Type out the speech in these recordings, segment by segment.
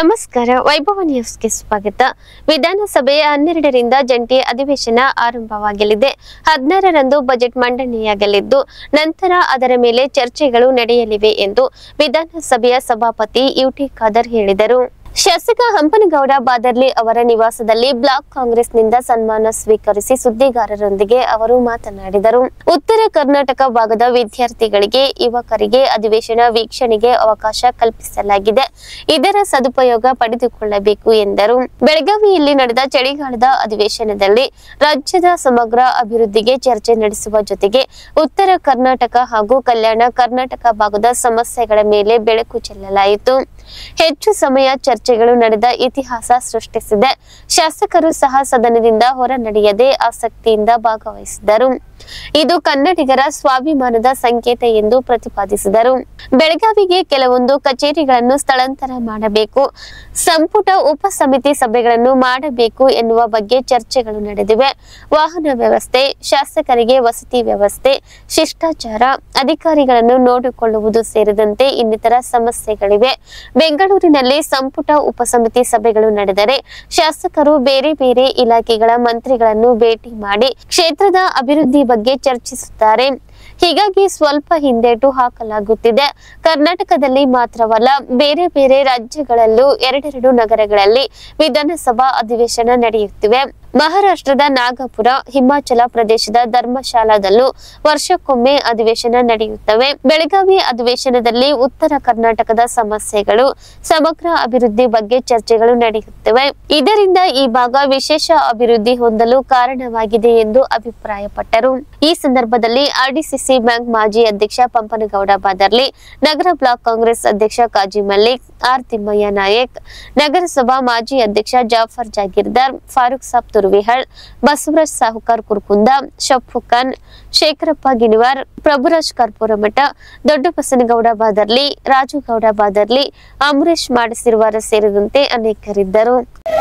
ನಮಸ್ಕಾರ ವೈಭವ ನ್ಯೂಸ್ಗೆ ಸ್ವಾಗತ ವಿಧಾನಸಭೆಯ ಹನ್ನೆರಡರಿಂದ ಜಂಟಿ ಅಧಿವೇಶನ ಆರಂಭವಾಗಲಿದೆ ಹದಿನಾರರಂದು ಬಜೆಟ್ ಮಂಡನೆಯಾಗಲಿದ್ದು ನಂತರ ಅದರ ಮೇಲೆ ಚರ್ಚೆಗಳು ನಡೆಯಲಿವೆ ಎಂದು ವಿಧಾನಸಭೆಯ ಸಭಾಪತಿ ಯುಟಿ ಖಾದರ್ ಹೇಳಿದರು ಶಾಸಕ ಹಂಪನಗೌಡ ಬಾದರ್ಲಿ ಅವರ ನಿವಾಸದಲ್ಲಿ ಬ್ಲಾಕ್ ಕಾಂಗ್ರೆಸ್ನಿಂದ ಸನ್ಮಾನ ಸ್ವೀಕರಿಸಿ ಸುದ್ದಿಗಾರರೊಂದಿಗೆ ಅವರು ಮಾತನಾಡಿದರು ಉತ್ತರ ಕರ್ನಾಟಕ ಭಾಗದ ವಿದ್ಯಾರ್ಥಿಗಳಿಗೆ ಯುವಕರಿಗೆ ಅಧಿವೇಶನ ವೀಕ್ಷಣೆಗೆ ಅವಕಾಶ ಕಲ್ಪಿಸಲಾಗಿದೆ ಇದರ ಸದುಪಯೋಗ ಪಡೆದುಕೊಳ್ಳಬೇಕು ಎಂದರು ಬೆಳಗಾವಿಯಲ್ಲಿ ನಡೆದ ಚಳಿಗಾಲದ ಅಧಿವೇಶನದಲ್ಲಿ ರಾಜ್ಯದ ಸಮಗ್ರ ಅಭಿವೃದ್ಧಿಗೆ ಚರ್ಚೆ ನಡೆಸುವ ಜೊತೆಗೆ ಉತ್ತರ ಕರ್ನಾಟಕ ಹಾಗೂ ಕಲ್ಯಾಣ ಕರ್ನಾಟಕ ಭಾಗದ ಸಮಸ್ಯೆಗಳ ಮೇಲೆ ಬೆಳಕು ಚೆಲ್ಲಲಾಯಿತು ಹೆಚ್ಚು ಸಮಯ ಚರ್ಚೆಗಳು ನಡೆದ ಇತಿಹಾಸ ಸೃಷ್ಟಿಸಿದೆ ಶಾಸಕರು ಸಹ ಸದನದಿಂದ ಹೊರ ನಡೆಯದೆ ಆಸಕ್ತಿಯಿಂದ ಭಾಗವಹಿಸಿದರು ಇದು ಕನ್ನಡಿಗರ ಸ್ವಾಭಿಮಾನದ ಸಂಕೇತ ಎಂದು ಪ್ರತಿಪಾದಿಸಿದರು ಬೆಳಗಾವಿಗೆ ಕೆಲವೊಂದು ಕಚೇರಿಗಳನ್ನು ಸ್ಥಳಾಂತರ ಮಾಡಬೇಕು ಸಂಪುಟ ಉಪ ಸಮಿತಿ ಸಭೆಗಳನ್ನು ಮಾಡಬೇಕು ಎನ್ನುವ ಬಗ್ಗೆ ಚರ್ಚೆಗಳು ನಡೆದಿವೆ ವಾಹನ ವ್ಯವಸ್ಥೆ ಶಾಸಕರಿಗೆ ವಸತಿ ವ್ಯವಸ್ಥೆ ಶಿಷ್ಟಾಚಾರ ಅಧಿಕಾರಿಗಳನ್ನು ನೋಡಿಕೊಳ್ಳುವುದು ಸೇರಿದಂತೆ ಇನ್ನಿತರ ಸಮಸ್ಯೆಗಳಿವೆ ಬೆಂಗಳೂರಿನಲ್ಲಿ ಸಂಪುಟ ಉಪಸಮಿತಿ ಸಭೆಗಳು ನಡೆದರೆ ಶಾಸಕರು ಬೇರೆ ಬೇರೆ ಇಲಾಖೆಗಳ ಮಂತ್ರಿಗಳನ್ನು ಭೇಟಿ ಮಾಡಿ ಕ್ಷೇತ್ರದ ಅಭಿವೃದ್ಧಿ ಬಗ್ಗೆ ಚರ್ಚಿಸುತ್ತಾರೆ ಹೀಗಾಗಿ ಸ್ವಲ್ಪ ಹಿಂದೇಟು ಹಾಕಲಾಗುತ್ತಿದೆ ಕರ್ನಾಟಕದಲ್ಲಿ ಮಾತ್ರವಲ್ಲ ಬೇರೆ ಬೇರೆ ರಾಜ್ಯಗಳಲ್ಲೂ ಎರಡೆರಡು ನಗರಗಳಲ್ಲಿ ವಿಧಾನಸಭಾ ಅಧಿವೇಶನ ನಡೆಯುತ್ತಿವೆ ಮಹಾರಾಷ್ಟ್ರದ ನಾಗಪುರ ಹಿಮಾಚಲ ಪ್ರದೇಶದ ಧರ್ಮಶಾಲಾದಲ್ಲೂ ವರ್ಷಕ್ಕೊಮ್ಮೆ ಅಧಿವೇಶನ ನಡೆಯುತ್ತವೆ ಬೆಳಗಾವಿ ಅಧಿವೇಶನದಲ್ಲಿ ಉತ್ತರ ಕರ್ನಾಟಕದ ಸಮಸ್ಯೆಗಳು ಸಮಗ್ರ ಅಭಿವೃದ್ಧಿ ಬಗ್ಗೆ ಚರ್ಚೆಗಳು ನಡೆಯುತ್ತವೆ ಇದರಿಂದ ಈ ಭಾಗ ವಿಶೇಷ ಅಭಿವೃದ್ಧಿ ಹೊಂದಲು ಕಾರಣವಾಗಿದೆ ಎಂದು ಅಭಿಪ್ರಾಯಪಟ್ಟರು ಈ ಸಂದರ್ಭದಲ್ಲಿ ಆರ್ಡಿಸಿಸಿ ಬ್ಯಾಂಕ್ ಮಾಜಿ ಅಧ್ಯಕ್ಷ ಪಂಪನಗೌಡ ಬಾದರ್ಲಿ ನಗರ ಬ್ಲಾಕ್ ಕಾಂಗ್ರೆಸ್ ಅಧ್ಯಕ್ಷ ಕಾಜಿ ಮಲ್ಲಿಕ್ ಆರ್ ತಿಮ್ಮಯ್ಯ ನಾಯಕ್ ನಗರಸಭಾ ಮಾಜಿ ಅಧ್ಯಕ್ಷ ಜಾಫರ್ ಜಾಗೀರ್ದಾರ್ ಫಾರೂಕ್ ಸಾಬ್ ತುರ್ವಿಹಳ್ ಬಸವರಾಜ್ ಸಾಹುಕಾರ್ ಕುರ್ಕುಂದ ಶಫು ಖಾನ್ ಶೇಖರಪ್ಪ ಗಿಣಿವಾರ್ ಪ್ರಭುರಾಜ್ ಕರ್ಪೂರಮಠ ದೊಡ್ಡ ಬಸನಗೌಡ ಬಾದರ್ಲಿ ರಾಜುಗೌಡ ಬಾದರ್ಲಿ ಅಮರೇಶ್ ಮಾಡಿಸಿರುವಾರ ಸೇರಿದಂತೆ ಅನೇಕರಿದ್ದರು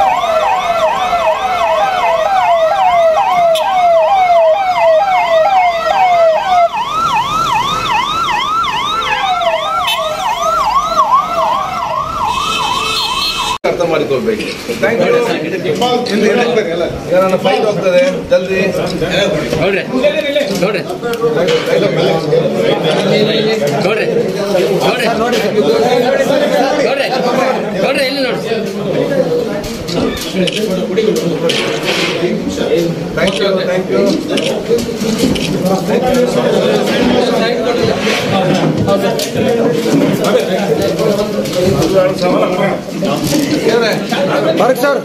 ಅರ್ಥ ಮಾಡಿಕೊಳ್ಬೇಕು ಥ್ಯಾಂಕ್ ಯು ನನ್ನ ಫೈಟ್ ಹೋಗ್ತದೆ ಜಲ್ದಿ ನೋಡ್ರಿ ನೋಡ್ರಿ ನೋಡ್ರಿ ನೋಡ್ರಿ ನೋಡ್ರಿ ನೋಡ್ರಿ ಇಲ್ಲಿ ನೋಡ್ರಿ thank you thank you sir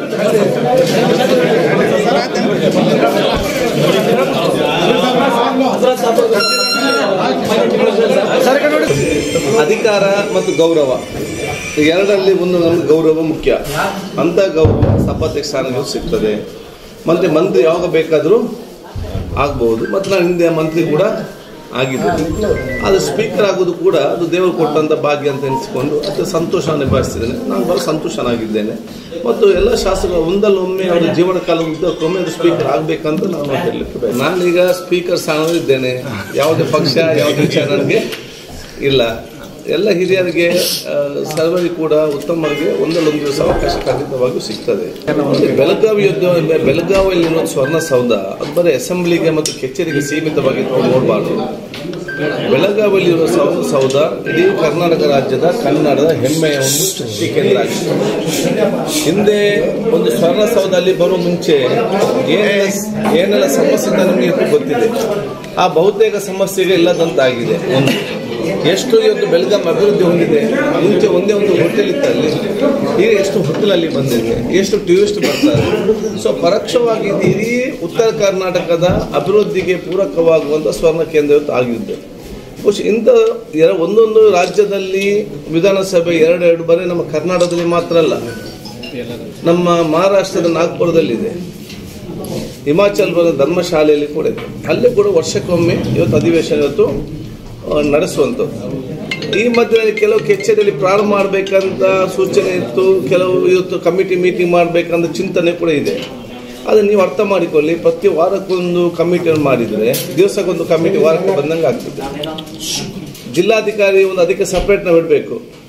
ಅಧಿಕಾರ ಮತ್ತು ಗೌರವ ಈ ಎರಡರಲ್ಲಿ ಒಂದು ನಮ್ಗೆ ಗೌರವ ಮುಖ್ಯ ಅಂತ ಗೌರವ ಸಭಾಧ್ಯಕ್ಷ ಸ್ಥಾನಗಳು ಸಿಗ್ತದೆ ಮತ್ತೆ ಮಂತ್ರಿ ಯಾವಾಗ ಬೇಕಾದರೂ ಆಗ್ಬೋದು ಮತ್ತು ನಾನು ಹಿಂದೆ ಮಂತ್ರಿ ಕೂಡ ಆಗಿದ್ದೇನೆ ಅದು ಸ್ಪೀಕರ್ ಆಗೋದು ಕೂಡ ಅದು ದೇವರು ಕೊಟ್ಟಂತ ಭಾಗ್ಯ ಅಂತ ಎನಿಸಿಕೊಂಡು ಅದು ಸಂತೋಷ ನಿಭಾಯಿಸ್ತಿದ್ದೇನೆ ನಾನು ಬಹಳ ಸಂತೋಷನಾಗಿದ್ದೇನೆ ಮತ್ತು ಎಲ್ಲ ಶಾಸಕರು ಒಂದಲ್ಲೊಮ್ಮೆ ಅವರ ಜೀವನ ಕಾಲ ಉದ್ದಕ್ಕೊಮ್ಮೆ ಅದು ಸ್ಪೀಕರ್ ಆಗಬೇಕಂತ ನಾನು ಹೇಳಲಿಕ್ಕೆ ಬಯಸ್ತೇನೆ. ನಾನೀಗ ಸ್ಪೀಕರ್ ಸ್ಥಾನದಲ್ಲಿದ್ದೇನೆ ಯಾವುದೇ ಪಕ್ಷ ಯಾವುದೇ ವಿಚಾರ ನನಗೆ ಇಲ್ಲ ಎಲ್ಲ ಹಿರಿಯರಿಗೆ ಆ, ಸರ್ವರಿಗೂ ಕೂಡ ಉತ್ತಮರಿಗೆ ಒಂದಲ್ಲೊಂದು ದಿವಸ ಅವಕಾಶ ಖಂಡಿತವಾಗಿಯೂ ಸಿಗ್ತದೆ ಮತ್ತೆ ಬೆಳಗಾವಿ ಯುದ್ಧ ಬೆಳಗಾವಿಯಲ್ಲಿರುವ ಸ್ವರ್ಣ ಸೌಧ ಅದು ಬರೀ ಅಸೆಂಬ್ಲಿಗೆ ಮತ್ತು ಕಚೇರಿಗೆ ಸೀಮಿತವಾಗಿ ನಾವು ನೋಡಬಾರ್ದು ಬೆಳಗಾವಿಯಲ್ಲಿರುವ ಸೌಧ ಸೌಧ ಇಡೀ ಕರ್ನಾಟಕ ರಾಜ್ಯದ ಕನ್ನಡದ ಹೆಮ್ಮೆಯ ಒಂದು ಶಕ್ತಿ ಕೇಂದ್ರ ಆಗಿದೆ ಹಿಂದೆ ಒಂದು ಸ್ವರ್ಣ ಸೌಧ ಅಲ್ಲಿ ಬರುವ ಮುಂಚೆ ಏನೆಲ್ಲ ಏನೆಲ್ಲ ಸಮಸ್ಯೆ ಅಂತ ನಮಗೆ ಇವತ್ತು ಗೊತ್ತಿದೆ ಆ ಬಹುತೇಕ ಸಮಸ್ಯೆಗೆ ಇಲ್ಲದಂತಾಗಿದೆ ಒಂದು ಎಷ್ಟು ಇವತ್ತು ಬೆಳಗಾಂ ಅಭಿವೃದ್ಧಿ ಹೊಂದಿದೆ ಮುಂಚೆ ಒಂದೇ ಒಂದು ಹೋಟೆಲ್ ಇತ್ತು ಅಲ್ಲಿ ಈಗ ಎಷ್ಟು ಹೋಟೆಲಲ್ಲಿ ಬಂದಿದೆ ಎಷ್ಟು ಟೂರಿಸ್ಟ್ ಬರ್ತಾರೆ ಸೊ ಪರೋಕ್ಷವಾಗಿ ಇದು ಇಡೀ ಉತ್ತರ ಕರ್ನಾಟಕದ ಅಭಿವೃದ್ಧಿಗೆ ಪೂರಕವಾಗುವಂಥ ಸ್ವರ್ಣ ಕೇಂದ್ರ ಇವತ್ತು ಆಗಿದ್ದು ಬಹುಶಃ ಇಂಥ ಎರ- ಒಂದೊಂದು ರಾಜ್ಯದಲ್ಲಿ ವಿಧಾನಸಭೆ ಎರಡೆರಡು ಬರೀ ನಮ್ಮ ಕರ್ನಾಟಕದಲ್ಲಿ ಮಾತ್ರ ಅಲ್ಲ ನಮ್ಮ ಮಹಾರಾಷ್ಟ್ರದ ನಾಗ್ಪುರದಲ್ಲಿದೆ ಹಿಮಾಚಲ್ ಪ್ರದೇಶ ಧರ್ಮಶಾಲೆಯಲ್ಲಿ ಕೂಡ ಇದೆ ಅಲ್ಲಿ ಕೂಡ ವರ್ಷಕ್ಕೊಮ್ಮೆ ಇವತ್ತು ಅಧಿವೇಶನ ಇವತ್ತು ಆ, ನಡೆಸುವಂಥದ್ದು ಈ ಮಧ್ಯದಲ್ಲಿ ಕೆಲವು ಕಚೇರಿಯಲ್ಲಿ ಪ್ರಾರಂಭ ಮಾಡಬೇಕಂತ ಸೂಚನೆ ಇತ್ತು ಕೆಲವು ಇವತ್ತು ಕಮಿಟಿ ಮೀಟಿಂಗ್ ಮಾಡಬೇಕಂತ ಚಿಂತನೆ ಕೂಡ ಇದೆ ಅದು ನೀವು ಅರ್ಥ ಮಾಡಿಕೊಳ್ಳಿ ಪ್ರತಿ ವಾರಕ್ಕೊಂದು ಕಮಿಟಿಯನ್ನು ಮಾಡಿದರೆ ದಿವಸಕ್ಕೊಂದು ಕಮಿಟಿ ವಾರಕ್ಕೆ ಬಂದಂಗೆ ಆಗ್ತದೆ ಜಿಲ್ಲಾಧಿಕಾರಿ ಒಂದು ಅದಕ್ಕೆ ಸಪ್ರೇಟ್ ನಾವು ಇಡಬೇಕು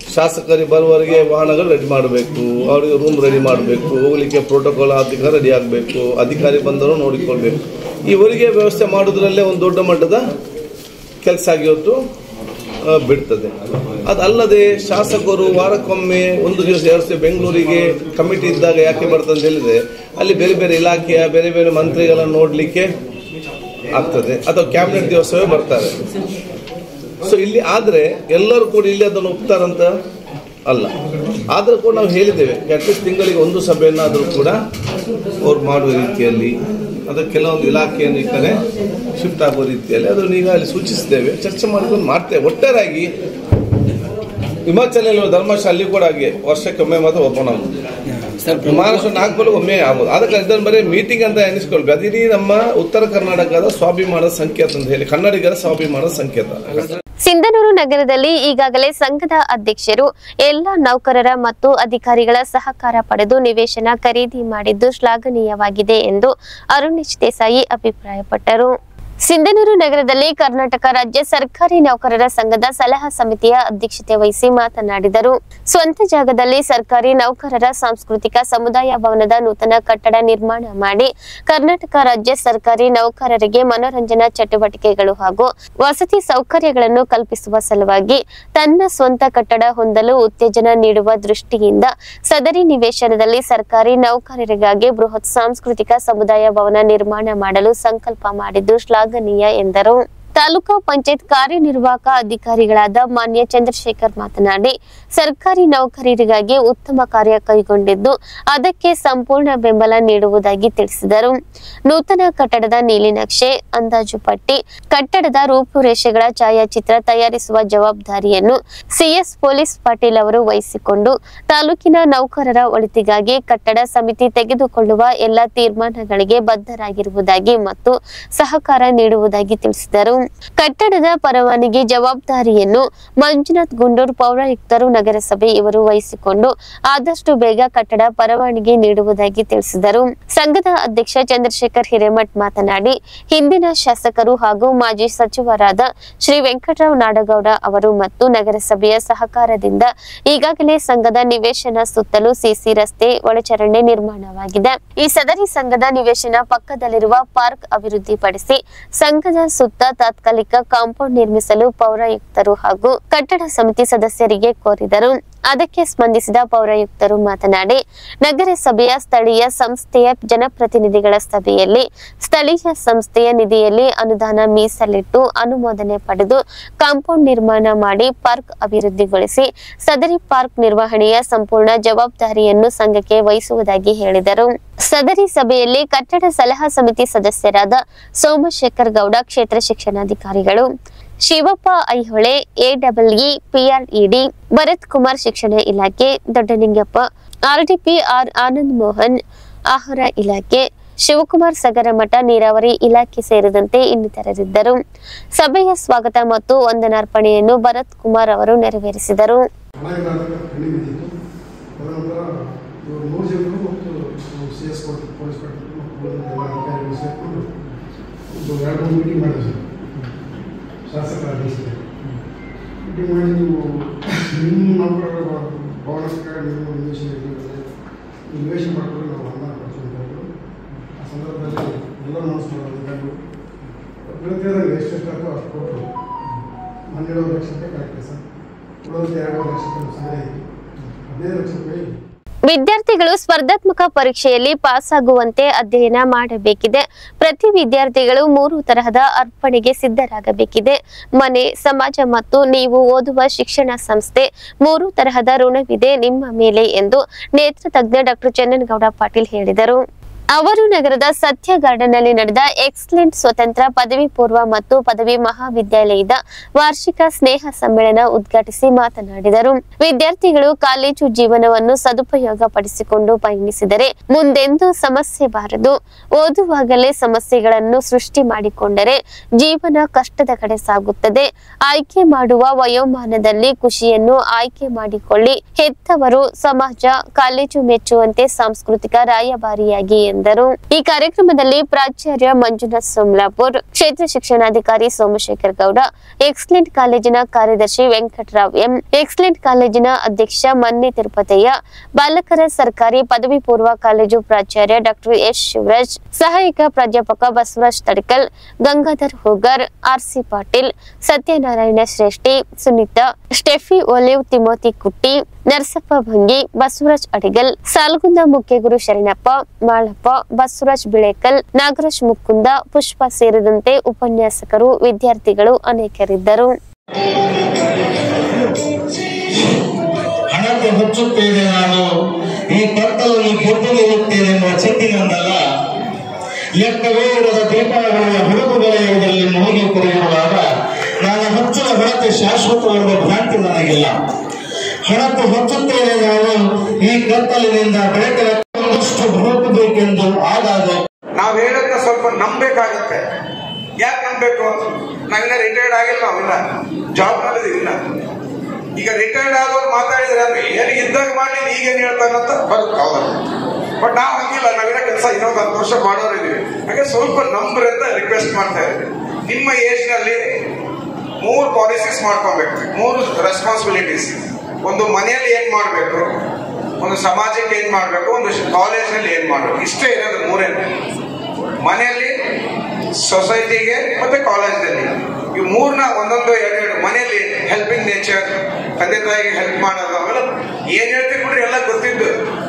ಶಾಸಕರಿಗೆ ಬರುವವರಿಗೆ ವಾಹನಗಳು ರೆಡಿ ಮಾಡಬೇಕು ಅವರಿಗೆ ರೂಮ್ ರೆಡಿ ಮಾಡಬೇಕು ಹೋಗ್ಲಿಕ್ಕೆ ಪ್ರೋಟೋಕಾಲ್ ಅಧಿಕಾರ ರೆಡಿ ಆಗಬೇಕು ಅಧಿಕಾರಿ ಬಂದವರು ನೋಡಿಕೊಳ್ಬೇಕು ಇವರಿಗೆ ವ್ಯವಸ್ಥೆ ಮಾಡೋದ್ರಲ್ಲೇ ಒಂದು ದೊಡ್ಡ ಮಟ್ಟದ ಕೆಲಸ ಆಗಿ ಇವತ್ತು ಆ, ಬಿಡ್ತದೆ ಅದಲ್ಲದೆ ಶಾಸಕರು ವಾರಕ್ಕೊಮ್ಮೆ ಒಂದು ದಿವಸ ಎರಡು ದಿವಸ ಬೆಂಗಳೂರಿಗೆ ಕಮಿಟಿ ಇದ್ದಾಗ ಯಾಕೆ ಬರ್ತದೆ ಅಂತ ಹೇಳಿದ್ರೆ ಅಲ್ಲಿ ಬೇರೆ ಬೇರೆ ಇಲಾಖೆಯ ಬೇರೆ ಬೇರೆ ಮಂತ್ರಿಗಳನ್ನು ನೋಡಲಿಕ್ಕೆ ಆಗ್ತದೆ ಅಥವಾ ಕ್ಯಾಬಿನೆಟ್ ದಿವಸವೇ ಬರ್ತಾರೆ ಸೊ ಇಲ್ಲಿ ಆದರೆ ಎಲ್ಲರೂ ಕೂಡ ಇಲ್ಲಿ ಅದನ್ನು ಒಪ್ತಾರಂತ ಅಲ್ಲ ಆದರೂ ಕೂಡ ನಾವು ಹೇಳಿದ್ದೇವೆ ಅಟ್ಲೀಸ್ಟ್ ತಿಂಗಳಿಗೆ ಒಂದು ಸಭೆಯನ್ನಾದರೂ ಕೂಡ ಅವ್ರು ಮಾಡುವ ರೀತಿಯಲ್ಲಿ ಅದು ಕೆಲವೊಂದು ಇಲಾಖೆಯನ್ನು ಈ ಕಡೆ ಶಿಫ್ಟ್ ಆಗೋ ರೀತಿಯಲ್ಲಿ ಅದನ್ನು ಈಗ ಅಲ್ಲಿ ಸೂಚಿಸಿದ್ದೇವೆ ಚರ್ಚೆ ಮಾಡ್ಕೊಂಡು ಮಾಡ್ತೇವೆ ಒಟ್ಟಾರೆಯಾಗಿ ಹಿಮಾಚಲ ಧರ್ಮಶಾಲೆ ಅಲ್ಲಿ ಕೂಡ ಹಾಗೆ ವರ್ಷಕ್ಕೊಮ್ಮೆ ಮಾತ್ರ ಓಪನ್ ಆಗೋದು ಮಹಾರಾಷ್ಟ್ರ ನಾಲ್ಕು ಒಮ್ಮೆ ಆಗೋದು ಆದ ಕಾರಣ ಇದನ್ನು ಬರೀ ಮೀಟಿಂಗ್ ಅಂತ ಎನಿಸ್ಕೊಳ್ಬೇಕು ಅದಿಡೀ ನಮ್ಮ ಉತ್ತರ ಕರ್ನಾಟಕದ ಸ್ವಾಭಿಮಾನದ ಸಂಕೇತ ಅಂತ ಹೇಳಿ ಕನ್ನಡಿಗರ ಸ್ವಾಭಿಮಾನದ ಸಂಕೇತ ಸಿಂಧನೂರು ನಗರದಲ್ಲಿ ಈಗಾಗಲೇ ಸಂಘದ ಅಧ್ಯಕ್ಷರು ಎಲ್ಲ ನೌಕರರ ಮತ್ತು ಅಧಿಕಾರಿಗಳ ಸಹಕಾರ ಪಡೆದು ನಿವೇಶನ ಖರೀದಿ ಮಾಡಿದ್ದು ಶ್ಲಾಘನೀಯವಾಗಿದೆ ಎಂದು ಅರುಣೇಶ್ ದೇಸಾಯಿ ಅಭಿಪ್ರಾಯಪಟ್ಟರು ಸಿಂಧನೂರು ನಗರದಲ್ಲಿ ಕರ್ನಾಟಕ ರಾಜ್ಯ ಸರ್ಕಾರಿ ನೌಕರರ ಸಂಘದ ಸಲಹಾ ಸಮಿತಿಯ ಅಧ್ಯಕ್ಷತೆ ವಹಿಸಿ ಮಾತನಾಡಿದರು ಸ್ವಂತ ಜಾಗದಲ್ಲಿ ಸರ್ಕಾರಿ ನೌಕರರ ಸಾಂಸ್ಕೃತಿಕ ಸಮುದಾಯ ಭವನದ ನೂತನ ಕಟ್ಟಡ ನಿರ್ಮಾಣ ಮಾಡಿ ಕರ್ನಾಟಕ ರಾಜ್ಯ ಸರ್ಕಾರಿ ನೌಕರರಿಗೆ ಮನೋರಂಜನಾ ಚಟುವಟಿಕೆಗಳು ಹಾಗೂ ವಸತಿ ಸೌಕರ್ಯಗಳನ್ನು ಕಲ್ಪಿಸುವ ಸಲುವಾಗಿ ತನ್ನ ಸ್ವಂತ ಕಟ್ಟಡ ಹೊಂದಲು ಉತ್ತೇಜನ ನೀಡುವ ದೃಷ್ಟಿಯಿಂದ ಸದರಿ ನಿವೇಶನದಲ್ಲಿ ಸರ್ಕಾರಿ ನೌಕರರಿಗಾಗಿ ಬೃಹತ್ ಸಾಂಸ್ಕೃತಿಕ ಸಮುದಾಯ ಭವನ ನಿರ್ಮಾಣ ಮಾಡಲು ಸಂಕಲ್ಪ ಮಾಡಿದ್ದು ಶ್ಲಾಘನೀಯ ಎಂದರು ತಾಲೂಕಾ ಪಂಚಾಯತ್ ಕಾರ್ಯನಿರ್ವಾಹಕ ಅಧಿಕಾರಿಗಳಾದ ಮಾನ್ಯ ಚಂದ್ರಶೇಖರ್ ಮಾತನಾಡಿ ಸರ್ಕಾರಿ ನೌಕರರಿಗಾಗಿ ಉತ್ತಮ ಕಾರ್ಯ ಕೈಗೊಂಡಿದ್ದು ಅದಕ್ಕೆ ಸಂಪೂರ್ಣ ಬೆಂಬಲ ನೀಡುವುದಾಗಿ ತಿಳಿಸಿದರು ನೂತನ ಕಟ್ಟಡದ ನೀಲಿನಕ್ಷೆ ಅಂದಾಜು ಪಟ್ಟಿ ಕಟ್ಟಡದ ರೂಪುರೇಷೆಗಳ ಛಾಯಾಚಿತ್ರ ತಯಾರಿಸುವ ಜವಾಬ್ದಾರಿಯನ್ನು ಸಿಎಸ್ ಪೊಲೀಸ್ ಪಾಟೀಲ್ ಅವರು ವಹಿಸಿಕೊಂಡು ತಾಲೂಕಿನ ನೌಕರರ ಒಳಿತಿಗಾಗಿ ಕಟ್ಟಡ ಸಮಿತಿ ತೆಗೆದುಕೊಳ್ಳುವ ಎಲ್ಲ ತೀರ್ಮಾನಗಳಿಗೆ ಬದ್ಧರಾಗಿರುವುದಾಗಿ ಮತ್ತು ಸಹಕಾರ ನೀಡುವುದಾಗಿ ತಿಳಿಸಿದರು ಕಟ್ಟಡದ ಪರವಾನಗಿ ಜವಾಬ್ದಾರಿಯನ್ನು ಮಂಜುನಾಥ್ ಗುಂಡೂರ್ ಪೌರಾಯುಕ್ತರು ನಗರಸಭೆ ಇವರು ವಹಿಸಿಕೊಂಡು ಆದಷ್ಟು ಬೇಗ ಕಟ್ಟಡ ಪರವಾನಗಿ ನೀಡುವುದಾಗಿ ತಿಳಿಸಿದರು ಸಂಘದ ಅಧ್ಯಕ್ಷ ಚಂದ್ರಶೇಖರ್ ಹಿರೇಮಠ್ ಮಾತನಾಡಿ ಹಿಂದಿನ ಶಾಸಕರು ಹಾಗೂ ಮಾಜಿ ಸಚಿವರಾದ ಶ್ರೀ ವೆಂಕಟರಾವ್ ನಾಡಗೌಡ ಅವರು ಮತ್ತು ನಗರಸಭೆಯ ಸಹಕಾರದಿಂದ ಈಗಾಗಲೇ ಸಂಘದ ನಿವೇಶನ ಸುತ್ತಲೂ ಸಿಸಿ ರಸ್ತೆ ಒಳಚರಂಡಿ ನಿರ್ಮಾಣವಾಗಿದೆ ಈ ಸದರಿ ಸಂಘದ ನಿವೇಶನ ಪಕ್ಕದಲ್ಲಿರುವ ಪಾರ್ಕ್ ಅಭಿವೃದ್ಧಿಪಡಿಸಿ ಸಂಘದ ಸುತ್ತ ತಾತ್ಕಾಲಿಕ ಕಾಂಪೌಂಡ್ ನಿರ್ಮಿಸಲು ಪೌರಾಯುಕ್ತರು ಹಾಗೂ ಕಟ್ಟಡ ಸಮಿತಿ ಸದಸ್ಯರಿಗೆ ಕೋರಿದರು ಅದಕ್ಕೆ ಸ್ಪಂದಿಸಿದ ಪೌರಾಯುಕ್ತರು ಮಾತನಾಡಿ ನಗರಸಭೆಯ ಸ್ಥಳೀಯ ಸಂಸ್ಥೆಯ ಜನಪ್ರತಿನಿಧಿಗಳ ಸಭೆಯಲ್ಲಿ ಸ್ಥಳೀಯ ಸಂಸ್ಥೆಯ ನಿಧಿಯಲ್ಲಿ ಅನುದಾನ ಮೀಸಲಿಟ್ಟು ಅನುಮೋದನೆ ಪಡೆದು ಕಾಂಪೌಂಡ್ ನಿರ್ಮಾಣ ಮಾಡಿ ಪಾರ್ಕ್ ಅಭಿವೃದ್ಧಿಗೊಳಿಸಿ ಸದರಿ ಪಾರ್ಕ್ ನಿರ್ವಹಣೆಯ ಸಂಪೂರ್ಣ ಜವಾಬ್ದಾರಿಯನ್ನು ಸಂಘಕ್ಕೆ ವಹಿಸುವುದಾಗಿ ಹೇಳಿದರು ಸದರಿ ಸಭೆಯಲ್ಲಿ ಕಟ್ಟಡ ಸಲಹಾ ಸಮಿತಿ ಸದಸ್ಯರಾದ ಸೋಮಶೇಖರ್ ಗೌಡ ಕ್ಷೇತ್ರ ಶಿಕ್ಷಣಾಧಿಕಾರಿಗಳು ಶಿವಪ್ಪ ಐಹೊಳೆ ಎಡಬ್ಲ್ಇ ಪಿಆರ್ಇಡಿ ಭರತ್ ಕುಮಾರ್ ಶಿಕ್ಷಣ ಇಲಾಖೆ ದೊಡ್ಡನಿಂಗಪ್ಪ ಆರ್ಡಿಪಿ ಆರ್ ಆನಂದ್ ಮೋಹನ್ ಆಹಾರ ಇಲಾಖೆ ಶಿವಕುಮಾರ್ ಸಗರಮಠ ನೀರಾವರಿ ಇಲಾಖೆ ಸೇರಿದಂತೆ ಇನ್ನಿತರರಿದ್ದರು ಸಭೆಯ ಸ್ವಾಗತ ಮತ್ತು ವಂದನಾರ್ಪಣೆಯನ್ನು ಭರತ್ ಕುಮಾರ್ ಅವರು ನೆರವೇರಿಸಿದರು ಚೆನ್ನಾಗಿ ಕಡಿಮೆ ಬಿದ್ದಿತ್ತು ತದನಂತರ ಇವರು ಮೂರು ಜನರು ಮತ್ತು C S court police Patil ಮತ್ತು ಉಳಿದ ಎಲ್ಲ ಅಧಿಕಾರಿಗಳು ಸೇರಿಕೊಂಡು ಒಂದು ಎರಡು ಮೂರು ಮೀಟಿಂಗ್ ಮಾಡಿದ್ವಿ ಸರ್ ಶಾಸಕರ ಆದೇಶದಲ್ಲಿ ಮೀಟಿಂಗ್ ಮಾಡಿ ನೀವು ನಿಮ್ಮ ನೌಕರರ ಭವನಕ್ಕೆ ನೀವು ನಿವೇಶನ ಇಟ್ಟಿದ್ದಾರೆ ನಿವೇಶನ ಮಾಡಿಕೊಂಡು ನಾವು ಅನ್ನ ಕೊಡ್ತೀವಿ ಅಂತ ಹೇಳಿದ್ರು. ಆ ಸಂದರ್ಭದಲ್ಲಿ ಎಲ್ಲ ಮನಸ್ಸು ಅಧಿಕಾರಿಗಳು ಪ್ರತಿಯೊಂದು ಎಷ್ಟೆಷ್ಟು ಆಗ್ತೋ ಅಷ್ಟು ಕೊಟ್ಟರು ಹನ್ನೆರಡು ಲಕ್ಷ ರೂಪಾಯಿ ಕರೆಕ್ಟ್ ಸರ್ ಉಳಿದಂತೆ ಎರಡು ಲಕ್ಷ ರೂಪಾಯಿ ಸಹಾಯ ಐತಿ ಹದಿನೈದು ಲಕ್ಷ ರೂಪಾಯಿ ವಿದ್ಯಾರ್ಥಿಗಳು ಸ್ಪರ್ಧಾತ್ಮಕ ಪರೀಕ್ಷೆಯಲ್ಲಿ ಪಾಸ್ ಆಗುವಂತೆ ಅಧ್ಯಯನ ಮಾಡಬೇಕಿದೆ ಪ್ರತಿ ವಿದ್ಯಾರ್ಥಿಗಳು ಮೂರು ತರಹದ ಅರ್ಪಣೆಗೆ ಸಿದ್ಧರಾಗಬೇಕಿದೆ ಮನೆ ಸಮಾಜ ಮತ್ತು ನೀವು ಓದುವ ಶಿಕ್ಷಣ ಸಂಸ್ಥೆ ಮೂರು ತರಹದ ಋಣವಿದೆ ನಿಮ್ಮ ಮೇಲೆ ಎಂದು ನೇತ್ರ ತಜ್ಞ ಡಾಕ್ಟರ್ ಚನ್ನನಗೌಡ ಪಾಟೀಲ್ ಹೇಳಿದರು ಅವರು ನಗರದ ಸತ್ಯ ಗಾರ್ಡನ್ನಲ್ಲಿ ನಡೆದ ಎಕ್ಸಲೆಂಟ್ ಸ್ವತಂತ್ರ ಪದವಿ ಪೂರ್ವ ಮತ್ತು ಪದವಿ ಮಹಾವಿದ್ಯಾಲಯದ ವಾರ್ಷಿಕ ಸ್ನೇಹ ಸಮ್ಮೇಳನ ಉದ್ಘಾಟಿಸಿ ಮಾತನಾಡಿದರು ವಿದ್ಯಾರ್ಥಿಗಳು ಕಾಲೇಜು ಜೀವನವನ್ನು ಸದುಪಯೋಗ ಪಡಿಸಿಕೊಂಡು ಪಯಣಿಸಿದರೆ ಮುಂದೆಂದೂ ಸಮಸ್ಯೆ ಬಾರದು ಓದುವಾಗಲೇ ಸಮಸ್ಯೆಗಳನ್ನು ಸೃಷ್ಟಿ ಮಾಡಿಕೊಂಡರೆ ಜೀವನ ಕಷ್ಟದ ಕಡೆ ಸಾಗುತ್ತದೆ ಆಯ್ಕೆ ಮಾಡುವ ವಯೋಮಾನದಲ್ಲಿ ಖುಷಿಯನ್ನು ಆಯ್ಕೆ ಮಾಡಿಕೊಳ್ಳಿ ಹೆತ್ತವರು ಸಮಾಜ ಕಾಲೇಜು ಮೆಚ್ಚುವಂತೆ ಸಾಂಸ್ಕೃತಿಕ ರಾಯಭಾರಿಯಾಗಿ ಎಂದು ಎಂದರು ಈ ಕಾರ್ಯಕ್ರಮದಲ್ಲಿ ಪ್ರಾಚಾರ್ಯ ಮಂಜುನಾಥ್ ಸೋಮ್ಲಾಪುರ್ ಕ್ಷೇತ್ರ ಶಿಕ್ಷಣಾಧಿಕಾರಿ ಸೋಮಶೇಖರ್ ಗೌಡ ಎಕ್ಸಲೆಂಟ್ ಕಾಲೇಜಿನ ಕಾರ್ಯದರ್ಶಿ ವೆಂಕಟರಾವ್ ಎಂ ಎಕ್ಸಲೆಂಟ್ ಕಾಲೇಜಿನ ಅಧ್ಯಕ್ಷ ಮನ್ನೆ ತಿರುಪತಯ್ಯ ಬಾಲಕರ ಸರ್ಕಾರಿ ಪದವಿ ಪೂರ್ವ ಕಾಲೇಜು ಪ್ರಾಚಾರ್ಯ ಡಾಕ್ಟರ್ ಎಸ್ ಶಿವರಾಜ್ ಸಹಾಯಕ ಪ್ರಾಧ್ಯಾಪಕ Basavaraj Tadakal Gangadhar Hogar RC Patil Satyanarayana Shreshti Sunita Steffi Olive Timothy Kutty Narasappa Bhangi Basavaraj ಅಡಿಗಲ್ ಸಾಲ್ಗುಂದ ಮುಖ್ಯಗುರು Sharanappa Malappa Basavaraj ಬಿಳೇಕಲ್ Nagaraj Mukunda ಪುಷ್ಪ ಸೇರಿದಂತೆ ಉಪನ್ಯಾಸಕರು ವಿದ್ಯಾರ್ಥಿಗಳು ಅನೇಕರಿದ್ದರು ಹಣಕ್ಕೆ ಹುಚ್ಚುತ್ತೇನೆ ನಾನು ಈ ಕತ್ತಲಲ್ಲಿ ಗೆದ್ದುಗೆಯುತ್ತೇನೆ ಎನ್ನುವ ಚಿಂತಿನಿಂದಲ್ಲ ಲೆಕ್ಕವೇ ಇರದ ದೀಪಾವಳಿಯ ಹುಡುಗು ವಲಯದಲ್ಲಿ ಮುಳುಗಿ ಕುರಿಯುವಾಗ ನಾನು ಹಚ್ಚುವ ಹೊರತೆ ಶಾಶ್ವತವೆಂಬ ಭ್ರಾಂತಿ ನನಗಿಲ್ಲ ಹಣಕ್ಕೆ ಹೊಚ್ಚುತ್ತೇನೆ ನಾನು ಈ ಕತ್ತಲಿನಿಂದ ಬೆಳಕಿನ ಒಂದಷ್ಟು ಹುಡುಕಬೇಕೆಂದು ಆಗಾಗ ನಾವ್ ಹೇಳೋದನ್ನ ಸ್ವಲ್ಪ ನಂಬೇಕಾಗತ್ತೆ ಯಾಕೆ ನಂಬೇಕು ನಾವಿನ್ನ ರಿಟೈರ್ಡ್ ಆಗಿಲ್ಲ ನಾವಿಲ್ಲ ಜಾಬ್ ನಲ್ಲಿ ಇಲ್ಲ ಈಗ ರಿಟೈರ್ಡ್ ಆದವ್ರು ಮಾತಾಡಿದ್ರೆ ಅಂದ್ರೆ ಏನು ಇದ್ದಾಗ ಮಾಡಿ ಈಗೇನ್ ಹೇಳ್ತಾನಂತ ಬರುತ್ತೆ ಹೌದಾ ಬಟ್ ನಾವು ಹಂಗಿಲ್ಲ ನಾವಿನ್ನ ಕೆಲಸ ಇನ್ನೊಂದು ಹತ್ತು ವರ್ಷ ಮಾಡೋರು ಇದೀವಿ ಹಾಗೆ ಸ್ವಲ್ಪ ನಂಬ್ರಿ ಅಂತ ರಿಕ್ವೆಸ್ಟ್ ಮಾಡ್ತಾ ಇದ್ದೀವಿ ನಿಮ್ಮ ಏಜ್ ನಲ್ಲಿ ಮೂರು ಪಾಲಿಸೀಸ್ ಮಾಡ್ಕೊಬೇಕು ಮೂರು ರೆಸ್ಪಾನ್ಸಿಬಿಲಿಟೀಸ್ ಒಂದು ಮನೆಯಲ್ಲಿ ಏನ್ ಮಾಡ್ಬೇಕು ಒಂದು ಸಮಾಜಕ್ಕೆ ಏನ್ ಮಾಡ್ಬೇಕು ಒಂದು ಕಾಲೇಜ್ನಲ್ಲಿ ಏನ್ ಮಾಡ್ಬೇಕು ಇಷ್ಟೇ ಇರೋದು ಮೂರೇ ಮನೆಯಲ್ಲಿ ಸೊಸೈಟಿಗೆ ಮತ್ತೆ ಕಾಲೇಜ್ನಲ್ಲಿ ಇವು ಮೂರ್ನ ಒಂದೊಂದು ಎರಡೆರಡು ಮನೆಯಲ್ಲಿ ಹೆಲ್ಪಿಂಗ್ ನೇಚರ್ ತಂದೆ ತಾಯಿಗೆ ಹೆಲ್ಪ್ ಮಾಡೋದು ಅವೆಲ್ಲ ಏನ್ ಹೇಳ್ತೀವಿ ಬಿಡ್ರಿ ಎಲ್ಲ ಗೊತ್ತಿದ್ದು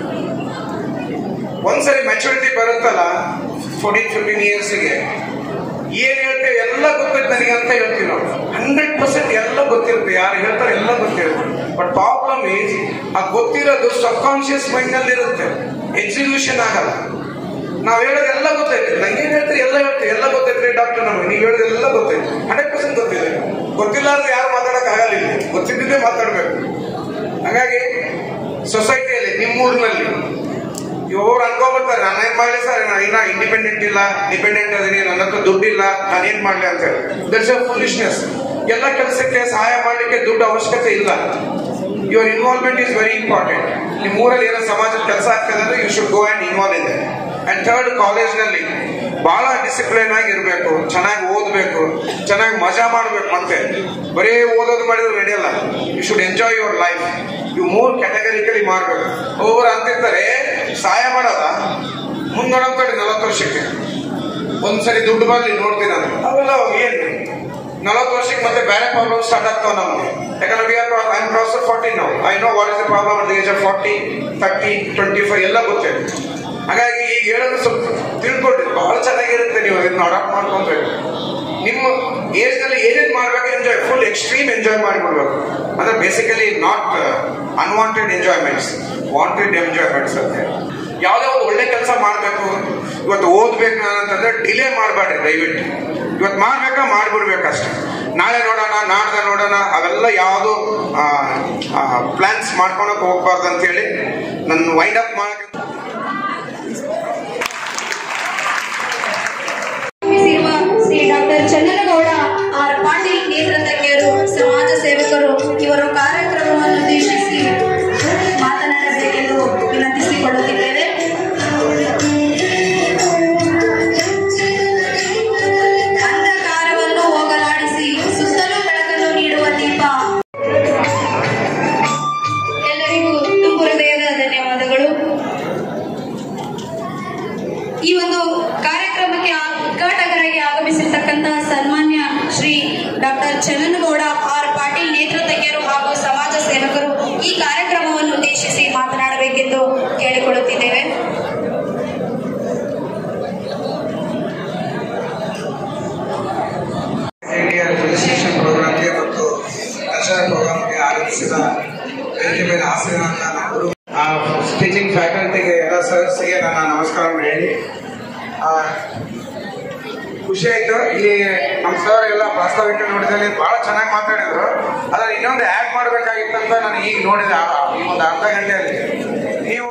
ಒಂದ್ಸರಿ ಮೆಚುರಿಟಿ ಬರುತ್ತಲ್ಲ ಫೋರ್ಟೀನ್ ಫಿಫ್ಟೀನ್ ಇಯರ್ಸ್ಗೆ ಏನ್ ಹೇಳ್ತೇವೆ ಎಲ್ಲ ಗೊತ್ತಿತ್ತು ನನಗೆ ಅಂತ ಹೇಳ್ತೀವಿ ನಾವು ಹಂಡ್ರೆಡ್ ಪರ್ಸೆಂಟ್ ಎಲ್ಲ ಗೊತ್ತಿರುತ್ತೆ ಯಾರು ಹೇಳ್ತಾರೆ ಎಲ್ಲ ಗೊತ್ತಿರುತ್ತೆ ಬಟ್ ಪ್ರಾಬ್ಲಮ್ ಈಸ್ ಆ ಗೊತ್ತಿರೋದು ಸಬ್ ಕಾನ್ಶಿಯಸ್ ಮೈಂಡ್ ನಲ್ಲಿ ಇರುತ್ತೆ ಎಕ್ಸಿಕ್ಯೂಷನ್ ಆಗಲ್ಲ ನಾವ್ ಹೇಳೋದೆಲ್ಲ ಗೊತ್ತೈತೆ ನಂಗೇನ್ ಹೇಳ್ತೀರಿ ಎಲ್ಲ ಹೇಳ್ತೀವಿ ಎಲ್ಲ ಗೊತ್ತೈತ್ರಿ ಡಾಕ್ಟರ್ ನಮಗೆ ನೀವು ಹೇಳೋದೆಲ್ಲ ಗೊತ್ತೈತೆ ಹಂಡ್ರೆಡ್ ಪರ್ಸೆಂಟ್ ಗೊತ್ತಿದೆ ಗೊತ್ತಿಲ್ಲ ಅಂದ್ರೆ ಯಾರು ಮಾತಾಡಕ್ ಆಗಲ್ಲ ಇಲ್ಲಿ ಗೊತ್ತಿದ್ದೇ ಮಾತಾಡ್ಬೇಕು ಹಾಗಾಗಿ ಸೊಸೈಟಿಯಲ್ಲಿ ನಿಮ್ಮೂರಿನಲ್ಲಿ ಇವ್ರು ಅನ್ಕೊಂಡ್ಬರ್ತಾರೆ ನಾನು ಏನ್ ಮಾಡ್ಲಿ ಸರ್ ನಾನು ಇನ್ನ ಇಂಡಿಪೆಂಡೆಂಟ್ ಇಲ್ಲ ಡಿಪೆಂಡೆಂಟ್ ಅದೀನಿ ನನ್ನ ಹತ್ರ ದುಡ್ಡಿಲ್ಲ ನಾನು ಏನ್ ಮಾಡ್ಲಿ ಅಂತ ಹೇಳಿ ದರ್ಸ್ ಅ ಫುಲಿಶ್ನೆಸ್ ಎಲ್ಲ ಕೆಲಸಕ್ಕೆ ಸಹಾಯ ಮಾಡ್ಲಿಕ್ಕೆ ದುಡ್ಡು ಅವಶ್ಯಕತೆ ಇಲ್ಲ your involvement is very important ನಿಮ್ಮ ಊರಲ್ಲಿ ಏನೋ ಸಮಾಜದ ಕೆಲಸ ಆಗ್ತದೆ ಅಂದ್ರೆ you should go and involve ಇದೆ ಅಂಡ್ ಥರ್ಡ್ ಕಾಲೇಜ್ನಲ್ಲಿ ಬಹಳ ಡಿಸಿಪ್ಲಿನ್ ಆಗಿ ಇರಬೇಕು ಚೆನ್ನಾಗಿ ಓದಬೇಕು ಚೆನ್ನಾಗಿ ಮಜಾ ಮಾಡ್ಬೇಕು ಮತ್ತೆ ಬರೀ ಓದೋದು ಮಾಡಿದ್ರೆ ನಡೆಯಲ್ಲ you should enjoy your life ಇವು ಮೂರು ಕ್ಯಾಟಗರಿಕಲಿ ಮಾಡ್ಬೇಕು ಒಬ್ಬರು ಅಂತಿರ್ತಾರೆ ಸಹಾಯ ಮಾಡೋದ ಮುಂದೊಡಂತಡಿ ನಲವತ್ತು ವರ್ಷಕ್ಕೆ ಒಂದ್ಸರಿ ದುಡ್ಡು ಬರ್ಲಿ ನೋಡ್ತೀನಿ ನಾನು ಅವೆಲ್ಲ ಏನು ನಲವತ್ತು ವರ್ಷಕ್ಕೆ ಮತ್ತೆ ಬೇರೆ ಪ್ರಾಬ್ಲಮ್ ಸ್ಟಾರ್ಟ್ ಆಗ್ತಾವ ನಮ್ಗೆ ಯಾಕಂದ್ರೆ we are I cross forty ನಾವು I know what is the problem at age of forty thirty twenty five ಎಲ್ಲ ಗೊತ್ತೇ ಹಾಗಾಗಿ ಈಗ ಹೇಳೋದು ಸ್ವಲ್ಪ ತಿಳ್ಕೊಡ್ರಿ ಬಹಳ ಚೆನ್ನಾಗಿರುತ್ತೆ ನೀವು ಅದನ್ನ ಅಡಾಪ್ಟ್ ಮಾಡ್ಕೊಂಡ್ರೆ ನಿಮ್ಮ ಏಜ್ ನಲ್ಲಿ ಏನೇನ್ ಮಾಡ್ಬೇಕು ಎಂಜಾಯ್ ಫುಲ್ ಎಕ್ಸ್ಟ್ರೀಮ್ ಎಂಜಾಯ್ ಮಾಡಿಬಿಡ್ಬೇಕು ಅಂದ್ರೆ basically not unwanted enjoyments wanted enjoyments ಅಂತ ಯಾವುದೇ ಒಂದು ಒಳ್ಳೆ ಕೆಲಸ ಮಾಡಬೇಕು ಇವತ್ತು ಓದ್ಬೇಕು ನಾನು ಅಂತಂದ್ರೆ ಡಿಲೇ ಮಾಡಬೇಡ್ರಿ ದಯವಿಟ್ಟು ಇವತ್ತು ಮಾಡ್ಬೇಕಾ ಮಾಡ್ಬಿಡ್ಬೇಕಷ್ಟೆ ನಾಳೆ ನೋಡೋಣ ನಾಡ್ದ ನೋಡೋಣ ಅವೆಲ್ಲ ಯಾವುದು ಪ್ಲಾನ್ಸ್ ಮಾಡ್ಕೊಳಕ್ ಹೋಗ್ಬಾರ್ದು ಅಂತೇಳಿ ನನ್ನ ವೈಂಡ್ ಅಪ್ ಮಾಡಕ್ಕೆ ನಿರ್ಮಿಸಿರುವ ಶ್ರೀ ಡಾಕ್ಟರ್ ಚಂದನಗೌಡ ಆರ್ ಪಾಟೀಲ್ ನೇತೃತ್ವಜ್ಞರು ಸಮಾಜ ಸೇವಕರು ಇವರು ಕಾರ್ಯಕ್ರಮವನ್ನು ಉದ್ದೇಶಿಸಿ ಮಾತನಾಡಬೇಕೆಂದು ವಿನಂತಿಸಿಕೊಳ್ಳುತ್ತಿದ್ದೇವೆ ಅಂಧಕಾರವನ್ನು ಹೋಗಲಾಡಿಸಿ ಸುತ್ತಲೂ ಬೆಳಕನ್ನು ನೀಡುವ ದೀಪ ಎಲ್ಲರಿಗೂ ತುಂಬು ಹೃದಯದ ಧನ್ಯವಾದಗಳು ಈ ಒಂದು ಕಾರ್ಯಕ್ರಮಕ್ಕೆ ಆ- ಉದ್ಘಾಟಕರಾಗಿ ಆಗಮಿಸಿರ್ತಕ್ಕಂತಹ ಸನ್ಮಾನ್ಯ ಶ್ರೀ ಡಾಕ್ಟರ್ ಚನ್ನನಗೌಡ ಆರ್ ಪಾಟೀಲ್ ನೇತೃತ್ವಜ್ಞರು ಹಾಗೂ ಸಮಾಜ ಸೇವಕರು ಈ ಕಾರ್ಯಕ್ರಮವನ್ನು ಉದ್ದೇಶಿಸಿ ಮಾತನಾಡಬೇಕೆಂದು ಕೇಳಿಕೊಳ್ಳುತ್ತಿದ್ದೇವೆ ಇಂಡಿಯಾ ರಿಜಿಸ್ಟ್ರೇಷನ್ ಪ್ರೋಗ್ರಾಮ್ಗೆ ಮತ್ತು ಕಲ್ಚರಲ್ ಪ್ರೋಗ್ರಾಮ್ಗೆ ಆಗಮಿಸಿದ ವೇದಿಕೆ ಮೇಲೆ ಆಸೀನರಾದ ನಮ್ಮ ಗುರು ಟೀಚಿಂಗ್ ಫ್ಯಾಕಲ್ಟಿಗೆ ಎಲ್ಲ ಸರ್ಸ್ಗೆ ನನ್ನ ನಮಸ್ಕಾರ ಹೇಳಿ ಆ, ಖುಷಿ ಆಯ್ತು ಇಲ್ಲಿ ನಮ್ಮ ಸರ್ ಎಲ್ಲ ಪ್ರಾಸ್ತಾವಿಕ ನೋಡಿದಲ್ಲಿ ಬಹಳ ಚೆನ್ನಾಗಿ ಮಾತಾಡಿದ್ರು ಅದ್ರ ಇನ್ನೊಂದು ಆ್ಯಡ್ ಮಾಡಬೇಕಾಗಿತ್ತಂತ ನಾನು ಈಗ ನೋಡಿದೆ ಆ- ಈ ಒಂದು ಅರ್ಧ ಗಂಟೆಯಲ್ಲಿ ನೀವು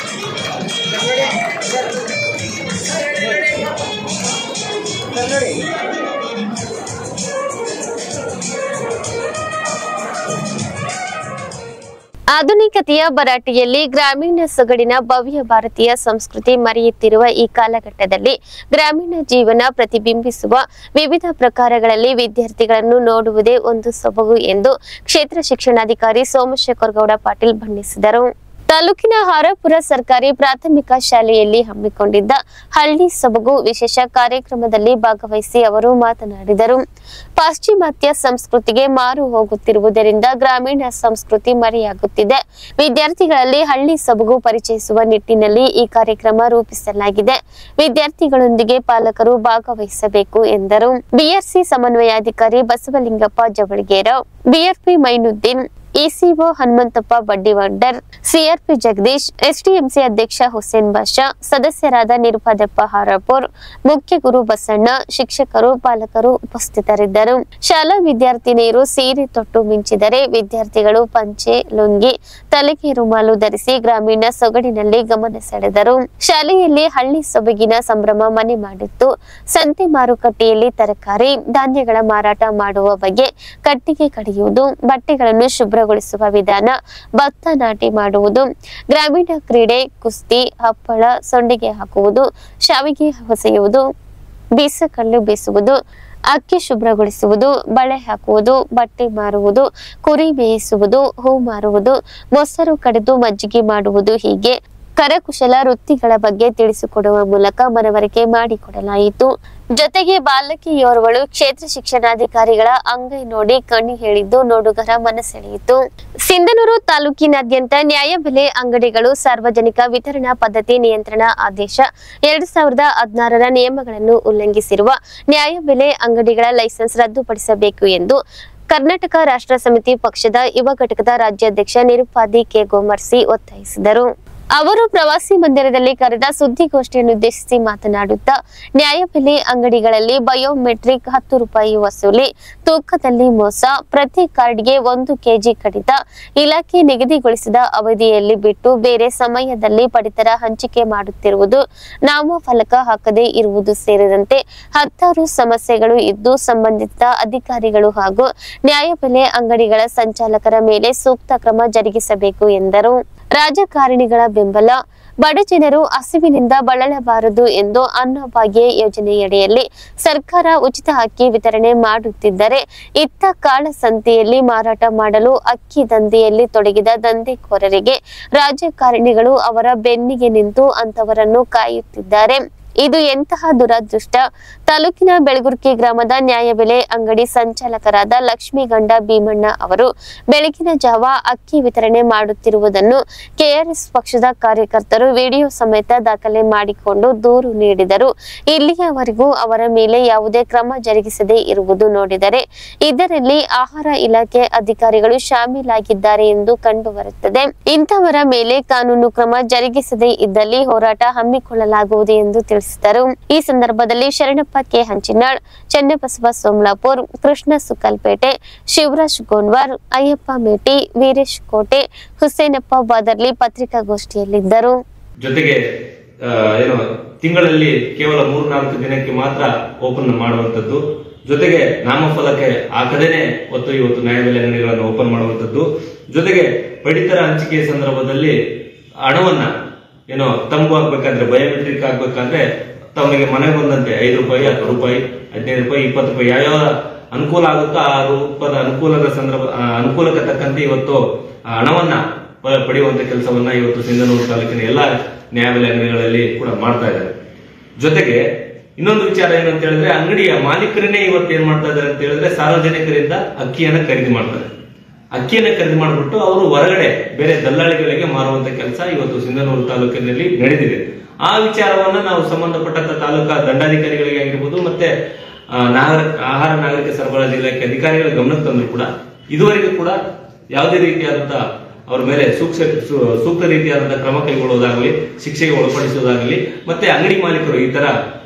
ಕನ್ನಡಿ ಆಧುನಿಕತೆಯ ಭರಾಟೆಯಲ್ಲಿ ಗ್ರಾಮೀಣ ಸೊಗಡಿನ ಭವ್ಯ ಭಾರತೀಯ ಸಂಸ್ಕೃತಿ ಮರೆಯುತ್ತಿರುವ ಈ ಕಾಲಘಟ್ಟದಲ್ಲಿ ಗ್ರಾಮೀಣ ಜೀವನ ಪ್ರತಿಬಿಂಬಿಸುವ ವಿವಿಧ ಪ್ರಕಾರಗಳಲ್ಲಿ ವಿದ್ಯಾರ್ಥಿಗಳನ್ನು ನೋಡುವುದೇ ಒಂದು ಸೊಬಗು ಎಂದು ಕ್ಷೇತ್ರ ಶಿಕ್ಷಣಾಧಿಕಾರಿ ಸೋಮಶೇಖರ್ ಗೌಡ ಪಾಟೀಲ್ ಬಣ್ಣಿಸಿದರು ತಾಲೂಕಿನ ಹಾರಾಪುರ ಸರ್ಕಾರಿ ಪ್ರಾಥಮಿಕ ಶಾಲೆಯಲ್ಲಿ ಹಮ್ಮಿಕೊಂಡಿದ್ದ ಹಳ್ಳಿ ಸೊಬಗು ವಿಶೇಷ ಕಾರ್ಯಕ್ರಮದಲ್ಲಿ ಭಾಗವಹಿಸಿ ಅವರು ಮಾತನಾಡಿದರು ಪಾಶ್ಚಿಮಾತ್ಯ ಸಂಸ್ಕೃತಿಗೆ ಮಾರು ಹೋಗುತ್ತಿರುವುದರಿಂದ ಗ್ರಾಮೀಣ ಸಂಸ್ಕೃತಿ ಮರೆಯಾಗುತ್ತಿದೆ ವಿದ್ಯಾರ್ಥಿಗಳಲ್ಲಿ ಹಳ್ಳಿ ಸೊಬಗು ಪರಿಚಯಿಸುವ ನಿಟ್ಟಿನಲ್ಲಿ ಈ ಕಾರ್ಯಕ್ರಮ ರೂಪಿಸಲಾಗಿದೆ ವಿದ್ಯಾರ್ಥಿಗಳೊಂದಿಗೆ ಪಾಲಕರು ಭಾಗವಹಿಸಬೇಕು ಎಂದರು ಬಿಆರ್ಸಿ ಸಮನ್ವಯಾಧಿಕಾರಿ Basavalingappa Javaligera BRP Mainuddin ECO Hanumanthappa Baddivaddar CRP Jagadish SDMC ಅಧ್ಯಕ್ಷ ಹುಸೇನ್ ಬಾಷಾ ಸದಸ್ಯರಾದ ನಿರುಪಾದಪ್ಪ ಹಾರಾಪುರ್ ಮುಖ್ಯ ಗುರು ಬಸಣ್ಣ ಶಿಕ್ಷಕರು ಪಾಲಕರು ಉಪಸ್ಥಿತರಿದ್ದರು ಶಾಲಾ ವಿದ್ಯಾರ್ಥಿನಿಯರು ಸೀರೆ ತೊಟ್ಟು ಮಿಂಚಿದರೆ ವಿದ್ಯಾರ್ಥಿಗಳು ಪಂಚೆ ಲುಂಗಿ ತಲೆಗೆ ರುಮಾಲು ಧರಿಸಿ ಗ್ರಾಮೀಣ ಸೊಗಡಿನಲ್ಲಿ ಗಮನ ಸೆಳೆದರು ಶಾಲೆಯಲ್ಲಿ ಹಳ್ಳಿ ಸೊಬಗಿನ ಸಂಭ್ರಮ ಮನೆ ಮಾಡಿತ್ತು ಸಂತೆ ಮಾರುಕಟ್ಟೆಯಲ್ಲಿ ತರಕಾರಿ ಧಾನ್ಯಗಳ ಮಾರಾಟ ಮಾಡುವ ಬಗ್ಗೆ ಕಟ್ಟಿಗೆ ಕಡಿಯುವುದು ಬಟ್ಟೆಗಳನ್ನು ಶುಭ್ರಗೊಳಿಸುವ ವಿಧಾನ ಭತ್ತ ನಾಟಿ ಮಾಡುವುದು ಗ್ರಾಮೀಣ ಕ್ರೀಡೆ ಕುಸ್ತಿ ಹಪ್ಪಳ ಸೊಂಡಿಗೆ ಹಾಕುವುದು ಶಾವಿಗೆ ಹೊಸೆಯುವುದು ಬೀಸಕಲ್ಲು ಬೀಸುವುದು ಅಕ್ಕಿ ಶುಭ್ರಗೊಳಿಸುವುದು ಬಳೆ ಹಾಕುವುದು ಬಟ್ಟೆ ಮಾರುವುದು ಕುರಿ ಬೇಯಿಸುವುದು ಹೂ ಮಾರುವುದು ಮೊಸರು ಕಡೆದು ಮಜ್ಜಿಗೆ ಮಾಡುವುದು ಹೀಗೆ ಕರಕುಶಲ ವೃತ್ತಿಗಳ ಬಗ್ಗೆ ತಿಳಿಸಿಕೊಡುವ ಮೂಲಕ ಮನವರಿಕೆ ಮಾಡಿಕೊಡಲಾಯಿತು ಜೊತೆಗೆ ಬಾಲಕಿಯೋರ್ವಳು ಕ್ಷೇತ್ರ ಶಿಕ್ಷಣಾಧಿಕಾರಿಗಳ ಅಂಗೈ ನೋಡಿ ಕಣ್ಣು ಹೇಳಿದ್ದು ನೋಡುಗರ ಮನಸೆಳೆಯಿತು ಸಿಂಧನೂರು ತಾಲೂಕಿನಾದ್ಯಂತ ನ್ಯಾಯಬೆಲೆ ಅಂಗಡಿಗಳು ಸಾರ್ವಜನಿಕ ವಿತರಣಾ ಪದ್ಧತಿ ನಿಯಂತ್ರಣ ಆದೇಶ ಎರಡ್ ಸಾವಿರದ ಹದಿನಾರರ ನಿಯಮಗಳನ್ನು ಉಲ್ಲಂಘಿಸಿರುವ ನ್ಯಾಯಬೆಲೆ ಅಂಗಡಿಗಳ ಲೈಸೆನ್ಸ್ ರದ್ದುಪಡಿಸಬೇಕು ಎಂದು ಕರ್ನಾಟಕ ರಾಷ್ಟ್ರ ಸಮಿತಿ ಪಕ್ಷದ ಯುವ ಘಟಕದ ರಾಜ್ಯಾಧ್ಯಕ್ಷ ನಿರುಪಾದಿ ಕೆ ಗೋಮರ್ಸಿ ಒತ್ತಾಯಿಸಿದರು ಅವರು ಪ್ರವಾಸಿ ಮಂದಿರದಲ್ಲಿ ಕರೆದ ಸುದ್ದಿಗೋಷ್ಠಿಯನ್ನುದ್ದೇಶಿಸಿ ಮಾತನಾಡುತ್ತಾ ನ್ಯಾಯಬೆಲೆ ಅಂಗಡಿಗಳಲ್ಲಿ ಬಯೋಮೆಟ್ರಿಕ್ ಹತ್ತು ರೂಪಾಯಿ ವಸೂಲಿ ತೂಕದಲ್ಲಿ ಮೋಸ ಪ್ರತಿ ಕಾರ್ಡ್ಗೆ ಒಂದು ಕೆಜಿ ಕಡಿತ ಇಲಾಖೆ ನಿಗದಿಗೊಳಿಸಿದ ಅವಧಿಯಲ್ಲಿ ಬಿಟ್ಟು ಬೇರೆ ಸಮಯದಲ್ಲಿ ಪಡಿತರ ಹಂಚಿಕೆ ಮಾಡುತ್ತಿರುವುದು ನಾಮಫಲಕ ಹಾಕದೇ ಇರುವುದು ಸೇರಿದಂತೆ ಹತ್ತಾರು ಸಮಸ್ಯೆಗಳು ಇದ್ದು ಸಂಬಂಧಿತ ಅಧಿಕಾರಿಗಳು ಹಾಗೂ ನ್ಯಾಯಬೆಲೆ ಅಂಗಡಿಗಳ ಸಂಚಾಲಕರ ಮೇಲೆ ಸೂಕ್ತ ಕ್ರಮ ಜರುಗಿಸಬೇಕು ಎಂದರು ರಾಜಕಾರಣಿಗಳ ಬೆಂಬಲ ಬಡ ಜನರು ಹಸಿವಿನಿಂದ ಬಳಲಬಾರದು ಎಂದು ಅನ್ನಭಾಗ್ಯ ಯೋಜನೆಯಡಿಯಲ್ಲಿ ಸರ್ಕಾರ ಉಚಿತ ಅಕ್ಕಿ ವಿತರಣೆ ಮಾಡುತ್ತಿದ್ದರೆ ಇತ್ತ ಕಾಳಸಂತೆಯಲ್ಲಿ ಮಾರಾಟ ಮಾಡಲು ಅಕ್ಕಿ ದಂಧೆಯಲ್ಲಿ ತೊಡಗಿದ ದಂಧೆಕೋರರಿಗೆ ರಾಜಕಾರಣಿಗಳು ಅವರ ಬೆನ್ನಿಗೆ ನಿಂತು ಅಂತವರನ್ನು ಕಾಯುತ್ತಿದ್ದಾರೆ ಇದು ಎಂತಹ ದುರದೃಷ್ಟ ತಾಲೂಕಿನ ಬೆಳಗುರ್ಕಿ ಗ್ರಾಮದ ನ್ಯಾಯಬೆಲೆ ಅಂಗಡಿ ಸಂಚಾಲಕರಾದ ಲಕ್ಷ್ಮೀಗಂಡ ಭೀಮಣ್ಣ ಅವರು ಬೆಳಗಿನ ಜಾವ ಅಕ್ಕಿ ವಿತರಣೆ ಮಾಡುತ್ತಿರುವುದನ್ನು ಕೆಆರ್ಎಸ್ ಪಕ್ಷದ ಕಾರ್ಯಕರ್ತರು ವಿಡಿಯೋ ಸಮೇತ ದಾಖಲೆ ಮಾಡಿಕೊಂಡು ದೂರು ನೀಡಿದರು ಇಲ್ಲಿಯವರೆಗೂ ಅವರ ಮೇಲೆ ಯಾವುದೇ ಕ್ರಮ ಜರುಗಿಸದೇ ಇರುವುದು ನೋಡಿದರೆ ಇದರಲ್ಲಿ ಆಹಾರ ಇಲಾಖೆ ಅಧಿಕಾರಿಗಳು ಶಾಮೀಲಾಗಿದ್ದಾರೆ ಎಂದು ಕಂಡುಬರುತ್ತದೆ ಇಂಥವರ ಮೇಲೆ ಕಾನೂನು ಕ್ರಮ ಜರುಗಿಸದೇ ಇದ್ದಲ್ಲಿ ಹೋರಾಟ ಹಮ್ಮಿಕೊಳ್ಳಲಾಗುವುದು ಎಂದು ತಿಳಿಸಿದರು ಈ ಸಂದರ್ಭದಲ್ಲಿ ಶರಣಪ್ಪ ಕೆ ಹಂಚಿನಾಳ್ ಚನ್ನಬಸವ ಸೋಮಲಾಪುರ್ ಕೃಷ್ಣ ಸುಕಲ್ಪೇಟೆ ಶಿವರಾಜ್ ಗೋನ್ವಾರ್ ಅಯ್ಯಪ್ಪ ಮೇಟಿ ವೀರೇಶ್ ಕೋಟೆ ಹುಸೇನಪ್ಪ ಬಾದರ್ಲಿ ಪತ್ರಿಕಾಗೋಷ್ಠಿಯಲ್ಲಿದ್ದರು ಜೊತೆಗೆ ಆ, ಏನು ತಿಂಗಳಲ್ಲಿ ಕೇವಲ ಮೂರು ನಾಲ್ಕು ದಿನಕ್ಕೆ ಮಾತ್ರ ಓಪನ್ ಮಾಡುವಂತದ್ದು ಜೊತೆಗೆ ನಾಮಫಲಕ್ಕೆ ಹಾಕದೇನೆ ಒತ್ತು ಇವತ್ತು ನ್ಯಾಯಬೆಲೆ ಅಂಗಡಿಗಳನ್ನು ಓಪನ್ ಮಾಡುವಂತದ್ದು ಜೊತೆಗೆ ಪಡಿತರ ಹಂಚಿಕೆ ಸಂದರ್ಭದಲ್ಲಿ ಹಣವನ್ನ ಏನೋ ತಂಬು ಹಾಕ್ಬೇಕಾದ್ರೆ ಬಯೋಮೆಟ್ರಿಕ್ ಹಾಕ್ಬೇಕಾದ್ರೆ ತಮಗೆ ಮನೆಗೆ ಬಂದಂತೆ ಐದು ರೂಪಾಯಿ ಹತ್ತು ರೂಪಾಯಿ ಹದಿನೈದು ರೂಪಾಯಿ ಇಪ್ಪತ್ತು ರೂಪಾಯಿ ಯಾವ್ಯಾವ ಅನುಕೂಲ ಆಗುತ್ತೋ ಆ ರೂಪದ ಅನುಕೂಲದ ಸಂದರ್ಭ ಆ ಅನುಕೂಲಕ್ಕೆ ತಕ್ಕಂತೆ ಇವತ್ತು ಆ ಹಣವನ್ನ ಪ- ಪಡೆಯುವಂತ ಕೆಲಸವನ್ನ ಇವತ್ತು ಸಿಂಧನೂರು ತಾಲೂಕಿನ ಎಲ್ಲ ನ್ಯಾಯಾಲಯ ಅಂಗಡಿಗಳಲ್ಲಿ ಕೂಡ ಮಾಡ್ತಾ ಇದ್ದಾರೆ ಜೊತೆಗೆ ಇನ್ನೊಂದು ವಿಚಾರ ಏನಂತ ಹೇಳಿದ್ರೆ ಅಂಗಡಿಯ ಮಾಲೀಕರನ್ನೇ ಇವತ್ತು ಏನ್ ಮಾಡ್ತಾ ಇದ್ದಾರೆ ಅಂತ ಹೇಳಿದ್ರೆ ಸಾರ್ವಜನಿಕರಿಂದ ಅಕ್ಕಿಯನ್ನ ಖರೀದಿ ಮಾಡ್ತಾರೆ ಅಕ್ಕಿಯನ್ನ ಖರೀದಿ ಮಾಡಿಬಿಟ್ಟು ಅವರು ಹೊರಗಡೆ ಬೇರೆ ದಲ್ಲಾಳಿಗಳಿಗೆ ಮಾರುವಂತ ಕೆಲಸ ಇವತ್ತು ಸಿಂಧನೂರು ತಾಲೂಕಿನಲ್ಲಿ ನಡೆದಿದೆ ಆ ವಿಚಾರವನ್ನ ನಾವು ಸಂಬಂಧಪಟ್ಟಂತ ತಾಲೂಕಾ ದಂಡಾಧಿಕಾರಿಗಳಿಗೆ ಆಗಿರ್ಬೋದು ಮತ್ತೆ ಆ, ನಾಗರ- ಆಹಾರ ನಾಗರಿಕ ಸರಬರಾಜು ಇಲಾಖೆ ಅಧಿಕಾರಿಗಳ ಗಮನಕ್ಕೆ ತಂದ್ರು ಕೂಡ ಇದುವರೆಗೂ ಕೂಡ ಯಾವುದೇ ರೀತಿಯಾದಂತ ಅವ್ರ ಮೇಲೆ ಸೂಕ್ತ ಸೂ- ಸೂಕ್ತ ರೀತಿಯಾದಂತಹ ಕ್ರಮ ಕೈಗೊಳ್ಳುವುದಾಗಲಿ ಶಿಕ್ಷೆಗೆ ಒಳಪಡಿಸುವುದಾಗಲಿ ಮತ್ತೆ ಅಂಗಡಿ ಮಾಲೀಕರು ಈ ತರ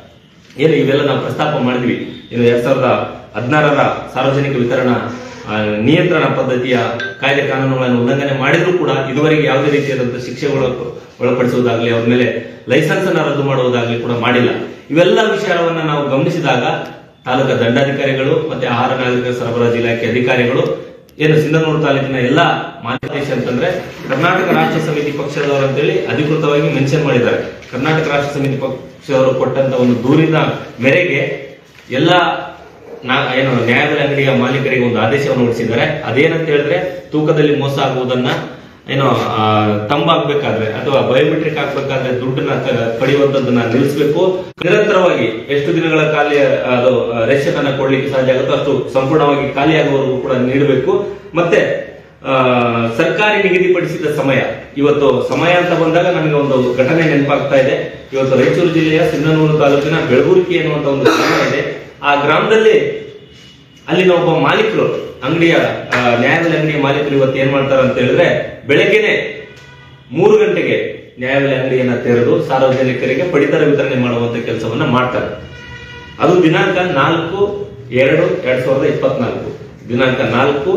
ಏನು ಇವೆಲ್ಲ ನಾವು ಪ್ರಸ್ತಾಪ ಮಾಡಿದ್ವಿ ಏನು ಎರಡ್ ಸಾವಿರದ ಹದಿನಾರರ ಸಾರ್ವಜನಿಕ ವಿತರಣಾ ಆ, ನಿಯಂತ್ರಣ ಪದ್ಧತಿಯ ಕಾಯ್ದೆ ಕಾನೂನುಗಳನ್ನು ಉಲ್ಲಂಘನೆ ಮಾಡಿದ್ರು ಕೂಡ ಇದುವರೆಗೆ ಯಾವುದೇ ರೀತಿಯಾದಂತಹ ಶಿಕ್ಷೆ ಒಳ- ಒಳಪಡಿಸುವುದಾಗಲಿ ಅವ್ರ ಮೇಲೆ ಲೈಸೆನ್ಸ್ ಅನ್ನ ರದ್ದು ಮಾಡುವುದಾಗಲಿ ಕೂಡ ಮಾಡಿಲ್ಲ ಇವೆಲ್ಲ ವಿಚಾರವನ್ನ ನಾವು ಗಮನಿಸಿದಾಗ ತಾಲೂಕಾ ದಂಡಾಧಿಕಾರಿಗಳು ಮತ್ತೆ ಆಹಾರ ನಾಗರಿಕ ಸರಬರಾಜು ಇಲಾಖೆ ಅಧಿಕಾರಿಗಳು ಏನು ಸಿಂಧನೂರು ತಾಲೂಕಿನ ಎಲ್ಲಾ ಮಾದೇಶ ಅಂತಂದ್ರೆ ಕರ್ನಾಟಕ ರಾಷ್ಟ್ರ ಸಮಿತಿ ಪಕ್ಷದವರು ಅಂತೇಳಿ ಅಧಿಕೃತವಾಗಿ ಮೆನ್ಷನ್ ಮಾಡಿದ್ದಾರೆ ಕರ್ನಾಟಕ ರಾಷ್ಟ್ರ ಸಮಿತಿ ಪಕ್ಷದವರು ಕೊಟ್ಟಂತ ಒಂದು ದೂರಿನ ಮೇರೆಗೆ ಎಲ್ಲ ನಾ ಏನು ನ್ಯಾಯಬೆಲೆ ಅಂಗಡಿಯ ಮಾಲೀಕರಿಗೆ ಒಂದು ಆದೇಶವನ್ನು ಹೊರಡಿಸಿದ್ದಾರೆ ಅದೇನಂತ ಹೇಳಿದ್ರೆ ತೂಕದಲ್ಲಿ ಮೋಸ ಆಗುವುದನ್ನ ಏನು ಆ, ತಂಬಾಗ್ಬೇಕಾದ್ರೆ ಅಥವಾ ಬಯೋಮೆಟ್ರಿಕ್ ಹಾಕ್ಬೇಕಾದ್ರೆ ದುಡ್ಡನ್ನ ಕ- ಪಡೆಯುವಂತದ್ದನ್ನ ನಿಲ್ಲಿಸಬೇಕು ನಿರಂತರವಾಗಿ ಎಷ್ಟು ದಿನಗಳ ಖಾಲಿ ಅದು ರೇಷನ್ ಅನ್ನ ಕೊಡ್ಲಿಕ್ಕೆ ಸಾಧ್ಯ ಆಗುತ್ತೋ ಅಷ್ಟು ಸಂಪೂರ್ಣವಾಗಿ ಖಾಲಿಯಾಗುವವರೆಗೂ ಕೂಡ ನೀಡಬೇಕು ಮತ್ತೆ ಆ, ಸರ್ಕಾರಿ ನಿಗದಿಪಡಿಸಿದ ಸಮಯ ಇವತ್ತು ಸಮಯ ಅಂತ ಬಂದಾಗ ನಮಗೆ ಒಂದು ಘಟನೆ ನೆನಪಾಗ್ತಾ ಇದೆ ಇವತ್ತು ರಾಯಚೂರು ಜಿಲ್ಲೆಯ ಸಿಂಧನೂರು ತಾಲೂಕಿನ ಬೆಳಗುರಿಕೆ ಎನ್ನುವಂತ ಒಂದು ಗ್ರಾಮ ಇದೆ ಆ ಗ್ರಾಮದಲ್ಲಿ ಅಲ್ಲಿನ ಒಬ್ಬ ಮಾಲೀಕರು ಅಂಗಡಿಯ ಆ, ನ್ಯಾಯಬೆಲೆ ಅಂಗಡಿಯ ಮಾಲೀಕರು ಇವತ್ತು ಏನ್ ಮಾಡ್ತಾರೆ ಅಂತ ಹೇಳಿದ್ರೆ ಬೆಳಗ್ಗೆನೆ ಮೂರು ಗಂಟೆಗೆ ನ್ಯಾಯಬೆಲೆ ಅಂಗಡಿಯನ್ನ ತೆರೆದು ಸಾರ್ವಜನಿಕರಿಗೆ ಪಡಿತರ ವಿತರಣೆ ಮಾಡುವಂತ ಕೆಲಸವನ್ನ ಮಾಡ್ತಾರೆ ಅದು ದಿನಾಂಕ ನಾಲ್ಕು ಎರಡು ಎರಡ್ ಸಾವಿರದ ಇಪ್ಪತ್ನಾಲ್ಕು ದಿನಾಂಕ ನಾಲ್ಕು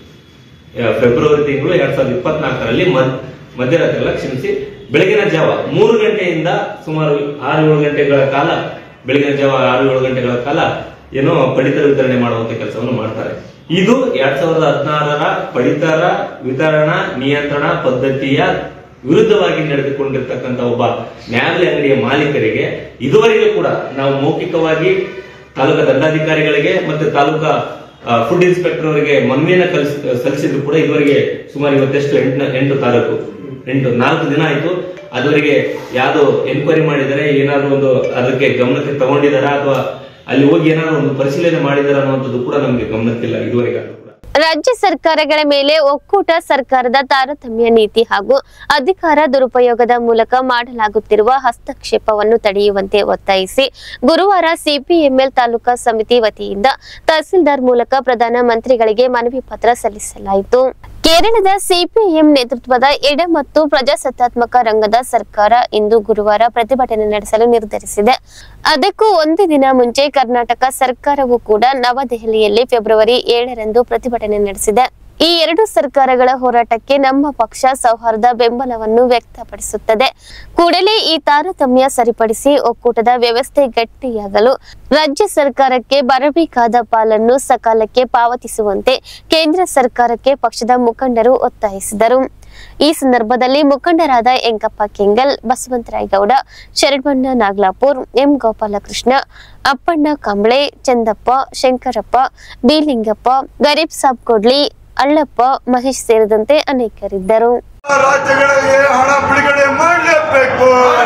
ಆ, ಫೆಬ್ರವರಿ ತಿಂಗಳು ಎರಡ್ ಸಾವಿರದ ಇಪ್ಪತ್ನಾಲ್ಕರಲ್ಲಿ ಮದ್- ಮಧ್ಯರಾತ್ರಿ ಎಲ್ಲ ಕ್ಷಮಿಸಿ ಬೆಳಗಿನ ಜಾವ ಮೂರು ಗಂಟೆಯಿಂದ ಸುಮಾರು ಆರು ಏಳು ಗಂಟೆಗಳ ಕಾಲ ಬೆಳಗಿನ ಜಾವ ಆರು ಏಳು ಗಂಟೆಗಳ ಕಾಲ ಏನೋ ಪಡಿತರ ವಿತರಣೆ ಮಾಡುವಂತ ಕೆಲಸವನ್ನು ಮಾಡ್ತಾರೆ ಇದು ಎರಡ್ ಸಾವಿರದ ಹದಿನಾರರ ಪಡಿತರ ವಿತರಣಾ ನಿಯಂತ್ರಣ ಪದ್ಧತಿಯ ವಿರುದ್ಧವಾಗಿ ನಡೆದುಕೊಂಡಿರ್ತಕ್ಕಂಥ ಒಬ್ಬ ನ್ಯಾಯಾಲಯ ಅಂಗಡಿಯ ಮಾಲೀಕರಿಗೆ ಇದುವರೆಗೂ ಕೂಡ ನಾವು ಮೌಖಿಕವಾಗಿ ತಾಲೂಕಾ ದಂಡಾಧಿಕಾರಿಗಳಿಗೆ ಮತ್ತೆ ತಾಲೂಕಾ ಆ, ಫುಡ್ ಇನ್ಸ್ಪೆಕ್ಟರ್ ಅವರಿಗೆ ಮನವಿಯನ್ನ ಕಲಿಸ್ ಸಲ್ಲಿಸಿದ್ರು ಕೂಡ ಇದುವರೆಗೆ ಸುಮಾರು ಇವತ್ತೆಷ್ಟು ಎಂಟು ಎಂಟು ತಾಲೂಕು ಎಂಟು ನಾಲ್ಕು ದಿನ ಆಯ್ತು ಅದುವರೆಗೆ ಯಾವ್ದೋ ಎನ್ಕ್ವೈರಿ ಮಾಡಿದರೆ ಏನಾದ್ರು ಒಂದು ಅದಕ್ಕೆ ಗಮನಕ್ಕೆ ತಗೊಂಡಿದಾರಾ ಅಥವಾ ಅಲ್ಲಿ ಹೋಗಿ ಏನಾದ್ರು ಒಂದು ಪರಿಶೀಲನೆ ಮಾಡಿದಾರ ಅನ್ನುವಂಥದ್ದು ಕೂಡ ನಮಗೆ ಗಮನಕ್ಕಿಲ್ಲ ಇದುವರೆಗೆ ಕೂಡ ರಾಜ್ಯ ಸರ್ಕಾರಗಳ ಮೇಲೆ ಒಕ್ಕೂಟ ಸರ್ಕಾರದ ತಾರತಮ್ಯ ನೀತಿ ಹಾಗೂ ಅಧಿಕಾರ ದುರುಪಯೋಗದ ಮೂಲಕ ಮಾಡಲಾಗುತ್ತಿರುವ ಹಸ್ತಕ್ಷೇಪವನ್ನು ತಡೆಯುವಂತೆ ಒತ್ತಾಯಿಸಿ ಗುರುವಾರ ಸಿಪಿಎಂಎಲ್ ತಾಲೂಕಾ ಸಮಿತಿ ವತಿಯಿಂದ ತಹಸೀಲ್ದಾರ್ ಮೂಲಕ ಪ್ರಧಾನ ಮಂತ್ರಿಗಳಿಗೆ ಮನವಿ ಪತ್ರ ಸಲ್ಲಿಸಲಾಯಿತು ಕೇರಳದ ಸಿಪಿಎಂ ನೇತೃತ್ವದ ಎಡ ಮತ್ತು ಪ್ರಜಾಸತ್ತಾತ್ಮಕ ರಂಗದ ಸರ್ಕಾರ ಇಂದು ಗುರುವಾರ ಪ್ರತಿಭಟನೆ ನಡೆಸಲು ನಿರ್ಧರಿಸಿದೆ ಅದಕ್ಕೂ ಒಂದು ದಿನ ಮುಂಚೆ ಕರ್ನಾಟಕ ಸರ್ಕಾರವು ಕೂಡ ನವದೆಹಲಿಯಲ್ಲಿ ಫೆಬ್ರವರಿ ಏಳರಂದು ಪ್ರತಿಭಟನೆ ನಡೆಸಿದೆ ಈ ಎರಡು ಸರ್ಕಾರಗಳ ಹೋರಾಟಕ್ಕೆ ನಮ್ಮ ಪಕ್ಷ ಸೌಹಾರ್ದ ಬೆಂಬಲವನ್ನು ವ್ಯಕ್ತಪಡಿಸುತ್ತದೆ ಕೂಡಲೇ ಈ ತಾರತಮ್ಯ ಸರಿಪಡಿಸಿ ಒಕ್ಕೂಟದ ವ್ಯವಸ್ಥೆ ಗಟ್ಟಿಯಾಗಲು ರಾಜ್ಯ ಸರ್ಕಾರಕ್ಕೆ ಬರಬೇಕಾದ ಪಾಲನ್ನು ಸಕಾಲಕ್ಕೆ ಪಾವತಿಸುವಂತೆ ಕೇಂದ್ರ ಸರ್ಕಾರಕ್ಕೆ ಪಕ್ಷದ ಮುಖಂಡರು ಒತ್ತಾಯಿಸಿದರು ಈ ಸಂದರ್ಭದಲ್ಲಿ ಮುಖಂಡರಾದ ಎಂಕಪ್ಪ ಕೆಂಗಲ್ ಬಸವಂತರಾಯ ಗೌಡ ಶರಣ್ಮಣ್ಣ ನಾಗ್ಲಾಪುರ್ ಎಂ ಗೋಪಾಲಕೃಷ್ಣ ಅಪ್ಪಣ್ಣ ಕಂಬಳೆ ಚಂದಪ್ಪ ಶಂಕರಪ್ಪ ಬಿ ಲಿಂಗಪ್ಪ ಗರೀಬ್ ಸಾಬ್ ಕೊಡ್ಲಿ ಅಳ್ಳಪ್ಪ ಮಹೇಶ್ ಸೇರಿದಂತೆ ಅನೇಕರಿದ್ದರು ರಾಜ್ಯಗಳಿಗೆ ಹಣ ಬಿಡುಗಡೆ ಮಾಡಲೇಬೇಕು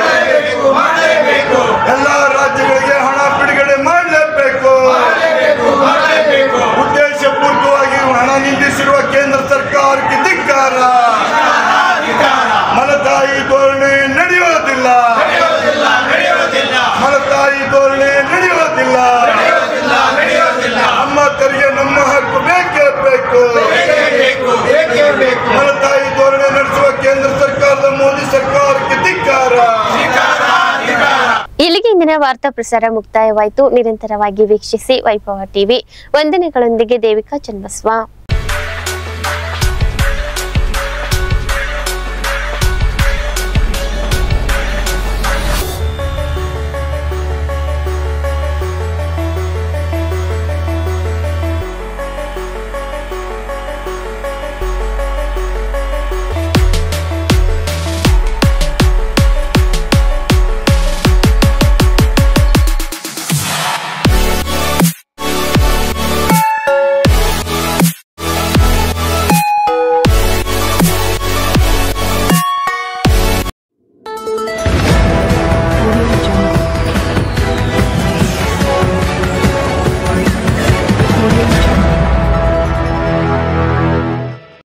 ಎಲ್ಲ ರಾಜ್ಯಗಳಿಗೆ ಹಣ ಬಿಡುಗಡೆ ಮಾಡಲೇಬೇಕು ಉದ್ದೇಶಪೂರ್ವಕವಾಗಿ ಹಣ ನಿಂದಿಸಿರುವ ಕೇಂದ್ರ ಸರ್ಕಾರಕ್ಕೆ ಧಿಕ್ಕಾರ ಮಲತಾಯಿ ಧೋರಣೆ ನಡೆಯುವುದಿಲ್ಲ ಮಲತಾಯಿ ಧೋರಣೆ ನಡೆಯುವುದಿಲ್ಲ ನಮ್ಮ ತೆರಿಗೆ ನಮ್ಮ ಹಕ್ಕು ಬೇಕೇ ಬೇಕು ಮಲತಾಯಿ ಧೋರಣೆ ನಡೆಸುವ ಕೇಂದ್ರ ಸರ್ಕಾರದ ಮೋದಿ ಸರ್ಕಾರಕ್ಕೆ ಧಿಕ್ಕಾರ ಇಲ್ಲಿಗೆ ಇಂದಿನ ವಾರ್ತಾ ಪ್ರಸಾರ ಮುಕ್ತಾಯವಾಯಿತು ನಿರಂತರವಾಗಿ ವೀಕ್ಷಿಸಿ ವೈಭವ ಟಿವಿ ವಂದನೆಗಳೊಂದಿಗೆ ದೇವಿಕಾ ಚನ್ನಬಸವ